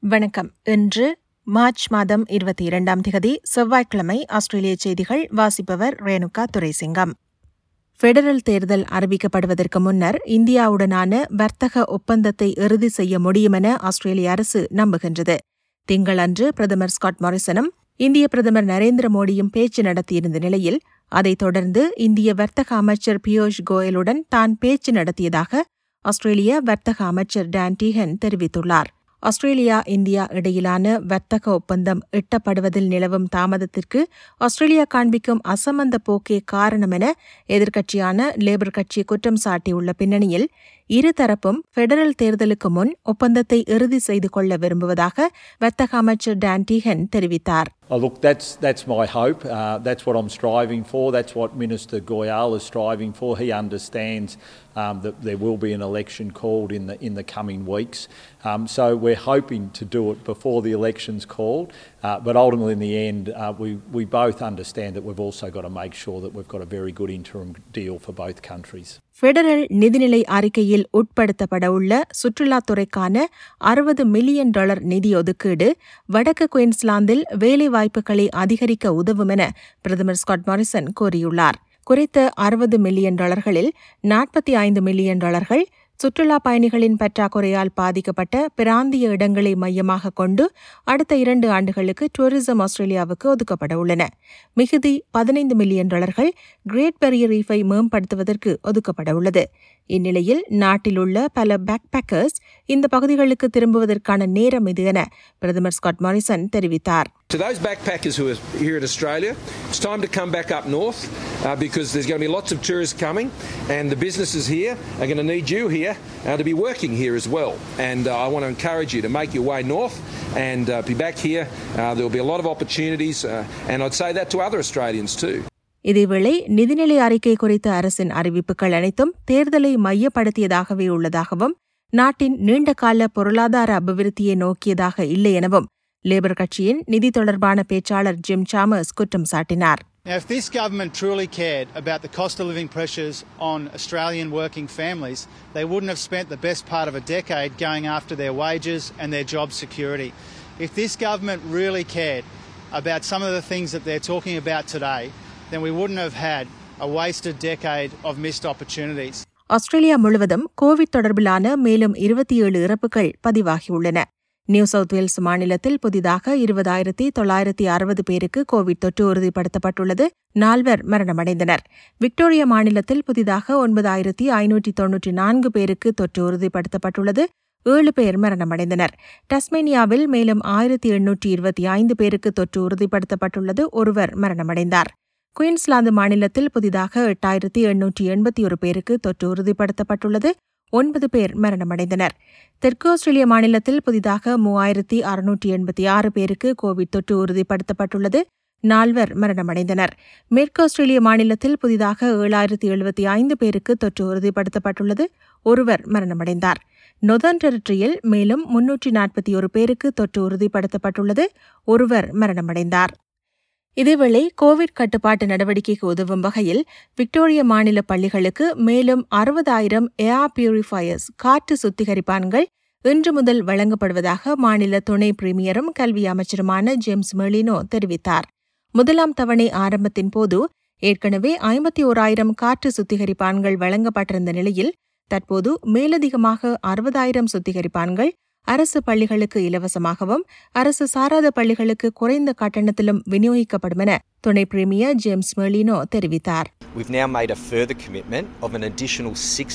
வணக்கம் இன்று மார்ச் மாதம் இருபத்தி இரண்டாம் திகதி செவ்வாய்க்கிழமை ஆஸ்திரேலிய செய்திகள் வாசிப்பவர் ரேணுகா துரைசிங்கம் ஃபெடரல் தேர்தல் அறிவிக்கப்படுவதற்கு முன்னர் இந்தியாவுடனான வர்த்தக ஒப்பந்தத்தை இறுதி செய்ய முடியுமென ஆஸ்திரேலிய அரசு நம்புகின்றது திங்களன்று பிரதமர் ஸ்காட் மாரிசனும் இந்திய பிரதமர் நரேந்திர மோடியும் பேச்சு நடத்தியிருந்த நிலையில் அதைத் தொடர்ந்து இந்திய வர்த்தக அமைச்சர் பியூஷ் கோயலுடன் தான் பேச்சு நடத்தியதாக ஆஸ்திரேலிய வர்த்தக அமைச்சர் டான் டீஹன் தெரிவித்துள்ளார் ஆஸ்திரேலியா இந்தியா இடையிலான வர்த்தக ஒப்பந்தம் எட்டப்படுவதில் நிலவும் தாமதத்திற்கு ஆஸ்திரேலியா காண்பிக்கும் அசமந்த போக்கே காரணம் என எதிர்க்கட்சியான லேபர் கட்சி குற்றம் சாட்டியுள்ள பின்னணியில் இருதரப்பும் ஃபெடரல் தேர்தலுக்கு முன் ஒப்பந்தத்தை இறுதி செய்து கொள்ள விரும்புவதாக வர்த்தக அமைச்சர் டான் டீஹன் தெரிவித்தார் Oh, look, that's that's my hope. Uh, that's what I'm striving for. That's what Minister Goyal is striving for. He understands um, that there will be an election called in the in the coming weeks. Um, so we're hoping to do it before the election's called. Uh, but ultimately, in the end, uh, we we both understand that we've also got to make sure that we've got a very good interim deal for both countries. Federal நிதிநிலை அறிக்கையில் உட்படுத்தப்பட உள்ள சுற்றுலாத்துறைக்கான அறுபது million dollar நிதி ஒதுக்கீடு வடக்கு குயின்ஸ்லாந்தில் வேலைவாய்ப்புகளை அதிகரிக்க உதவும் என பிரதமர் ஸ்காட் மாரிசன் கூறியுள்ளார் குறித்த அறுபது மில்லியன் டாலர்களில் நாற்பத்தி ஐந்து மில்லியன் டாலர்கள் சுற்றுலா பயணிகளின் பற்றாக்குறையால் பாதிக்கப்பட்ட பிராந்திய இடங்களை மையமாக கொண்டு அடுத்த இரண்டு ஆண்டுகளுக்கு டூரிசம் ஆஸ்திரேலியாவுக்கு ஒதுக்கப்பட உள்ளன மிகுதி பதினைந்து மில்லியன் டாலர்கள் கிரேட் பெரிய ரீஃபை மேம்படுத்துவதற்கு ஒதுக்கப்பட உள்ளது இந்நிலையில் நாட்டில் உள்ள பல பேக் பேக்கர்ஸ் இந்த பகுதிகளுக்கு திரும்புவதற்கான நேரம் இது என பிரதமர் ஸ்காட் மாரிசன் தெரிவித்தார் To those backpackers who are here in Australia, it's time to come back up north uh, because there's going to be lots of tourists coming, and the businesses here are going to need you here uh, to be working here as well. And uh, I want to encourage you to make your way north and uh, be back here. Uh, there will be a lot of opportunities, uh, and I'd say that to other Australians too. இதேவேளை நிதிநிலை அறிக்கை குறித்த அரசின் அறிவிப்புகள் அனைத்தும் தேர்தலை மையப்படுத்தியதாகவே உள்ளதாகவும் நாட்டின் நீண்டகால பொருளாதார அபிவிருத்தியை நோக்கியதாக இல்லை எனவும் லேபர் கட்சியின் நிதி தொடர்பான பேச்சாளர் ஜிம் சாமர்ஸ் குற்றம் சாட்டினார் Now, if this government truly cared about the cost of living pressures on Australian working families, they wouldn't have spent the best part of a decade going after their wages and their job security. If this government really cared about some of the things that they're talking about today, then we wouldn't have had a wasted decade of missed opportunities. Australia முழுவதும் COVID தொடர்பிலான மேலும் இருபத்தி ஏழு இறப்புகள் பதிவாகியுள்ளன new south Wales மாநிலத்தில் புதிதாக இருபதாயிரத்தி தொள்ளாயிரத்தி அறுபது பேருக்கு கோவிட் தொற்று உறுதிப்படுத்தப்பட்டுள்ளது நால்வர் மரணமடைந்தனர் விக்டோரியா மாநிலத்தில் புதிதாக ஒன்பதாயிரத்தி ஐநூற்றி தொன்னூற்றி நான்கு பேருக்கு தொற்று உறுதிப்படுத்தப்பட்டுள்ளது ஏழு பேர் மரணமடைந்தனர் டஸ்மேனியாவில் மேலும் ஆயிரத்தி எண்ணூற்றி இருபத்தி ஐந்து பேருக்கு தொற்று உறுதிப்படுத்தப்பட்டுள்ளது ஒருவர் மரணமடைந்தார் குயின்ஸ்லாந்து மாநிலத்தில் புதிதாக எட்டாயிரத்தி எண்ணூற்றி எண்பத்தி ஒரு பேருக்கு தொற்று உறுதிப்படுத்தப்பட்டுள்ளது ஒன்பது பேர் மரணமடைந்தனர் தெற்கு ஆஸ்திரேலிய மாநிலத்தில் புதிதாக மூவாயிரத்தி அறுநூற்றி எண்பத்தி ஆறு பேருக்கு கோவிட் தொற்று உறுதிப்படுத்தப்பட்டுள்ளது நால்வர் மரணமடைந்தனர் மேற்கு ஆஸ்திரேலிய மாநிலத்தில் புதிதாக ஏழாயிரத்தி எழுபத்தி ஐந்து பேருக்கு தொற்று உறுதிப்படுத்தப்பட்டுள்ளது ஒருவர் மரணமடைந்தார் நொதர்ன் டெரிட்டரியில் மேலும் முன்னூற்றி நாற்பத்தி ஒரு பேருக்கு தொற்று உறுதிப்படுத்தப்பட்டுள்ளது ஒருவர் மரணமடைந்தார் இதேவேளை கோவிட் கட்டுப்பாட்டு நடவடிக்கைக்கு உதவும் வகையில் விக்டோரிய மாநில பள்ளிகளுக்கு மேலும் அறுபதாயிரம் ஏர் பியூரிஃபயர்ஸ் காற்று சுத்திகரிப்பான்கள் இன்று முதல் வழங்கப்படுவதாக மாநில துணை பிரீமியரும் கல்வி அமைச்சருமான ஜேம்ஸ் மெர்லினோ தெரிவித்தார் முதலாம் தவணை ஆரம்பத்தின் போது ஏற்கனவே ஐம்பத்தி ஓராயிரம் காற்று சுத்திகரிப்பான்கள் வழங்கப்பட்டிருந்த நிலையில் தற்போது மேலதிகமாக அறுபதாயிரம் சுத்திகரிப்பான்கள் அரசு பள்ளிகளுக்கு இலவசமாகவும் அரசு சாராத பள்ளிகளுக்கு குறைந்த கட்டணத்திலும் விநியோகிக்கப்படும் என துணை பிரீமியர் ஜேம்ஸ் மெர்லினோ தெரிவித்தார் We've now made a further commitment of an additional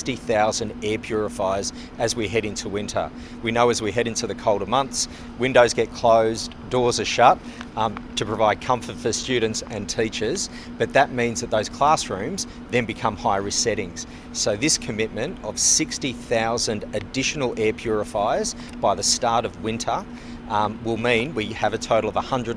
60,000 air purifiers as we head into winter. We know as we head into the colder months, windows get closed, doors are shut um, to provide comfort for students and teachers, but that means that those classrooms then become high risk settings. So, this commitment of 60,000 additional air purifiers by the start of winter um, will mean we have a total of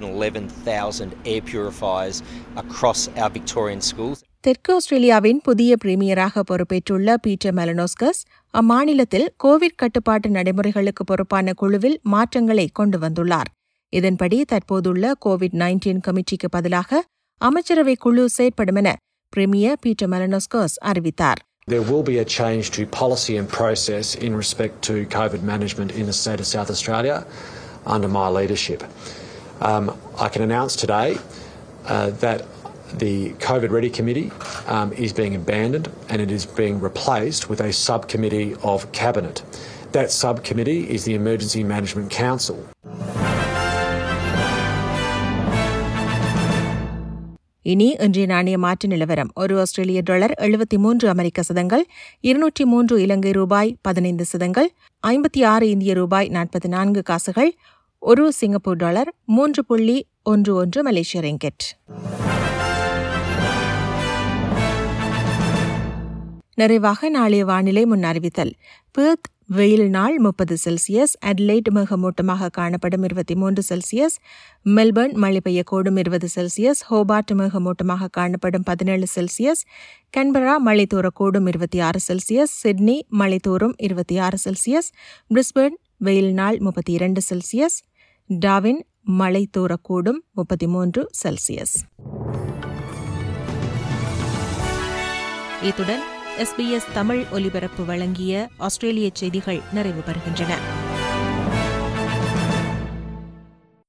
111,000 air purifiers across our Victorian schools. தெற்கு ஆஸ்திரேலியாவின் புதிய பிரீமியராக பொறுப்பேற்றுள்ள Peter Malinauskas அம்மாநிலத்தில் Covid கட்டுப்பாட்டு நடைமுறைகளுக்கு பொறுப்பான குழுவில் மாற்றங்களை கொண்டு வந்துள்ளார் இதன்படி தற்போதுள்ள கோவிட் நைன்டீன் கமிட்டிக்கு பதிலாக அமைச்சரவை குழு செயற்படும் என பிரீமியர் பீட்டர் மெலனோஸ்கஸ் அறிவித்தார் There will be a change to policy and process in respect to COVID management in the state of South Australia. under my leadership. Um, I can announce today uh, that the COVID Ready Committee um, is being abandoned and it is being replaced with a subcommittee of Cabinet. That subcommittee is the Emergency Management Council. இனி இன்றைய நாணய மாற்று நிலவரம் ஒரு ஆஸ்திரேலிய dollar எழுபத்தி மூன்று அமெரிக்க சதங்கள் இருநூற்றி மூன்று இலங்கை ரூபாய் பதினைந்து சதங்கள் ஐம்பத்தி ஆறு இந்திய ரூபாய் நாற்பத்தி நான்கு காசுகள் ஒரு சிங்கப்பூர் டாலர் மூன்று புள்ளி ஒன்று ஒன்று மலேசிய ரிங்கெட் நிறைவாக நாளைய வானிலை முன் அறிவித்தல் பேர்த் வெயில் நாள் முப்பது செல்சியஸ் அட்லைட் மிகமூட்டமாக காணப்படும் இருபத்தி மூன்று செல்சியஸ் மெல்பர்ன் மழை பெய்யக்கூடும் இருபது செல்சியஸ் ஹோபார்ட் மிகமூட்டமாக காணப்படும் பதினேழு செல்சியஸ் கன்பரா மழை தூரக்கூடும் இருபத்தி ஆறு செல்சியஸ் சிட்னி மழை தூரும் இருபத்தி ஆறு செல்சியஸ் பிரிஸ்பர்ன் வெயில் நாள் முப்பத்தி இரண்டு செல்சியஸ் டாவின் மழை தூரக்கூடும் முப்பத்தி மூன்று செல்சியஸ் இத்துடன் எஸ்பிஎஸ் தமிழ் ஒலிபரப்பு வழங்கிய ஆஸ்திரேலிய செய்திகள் நிறைவு பெறுகின்றன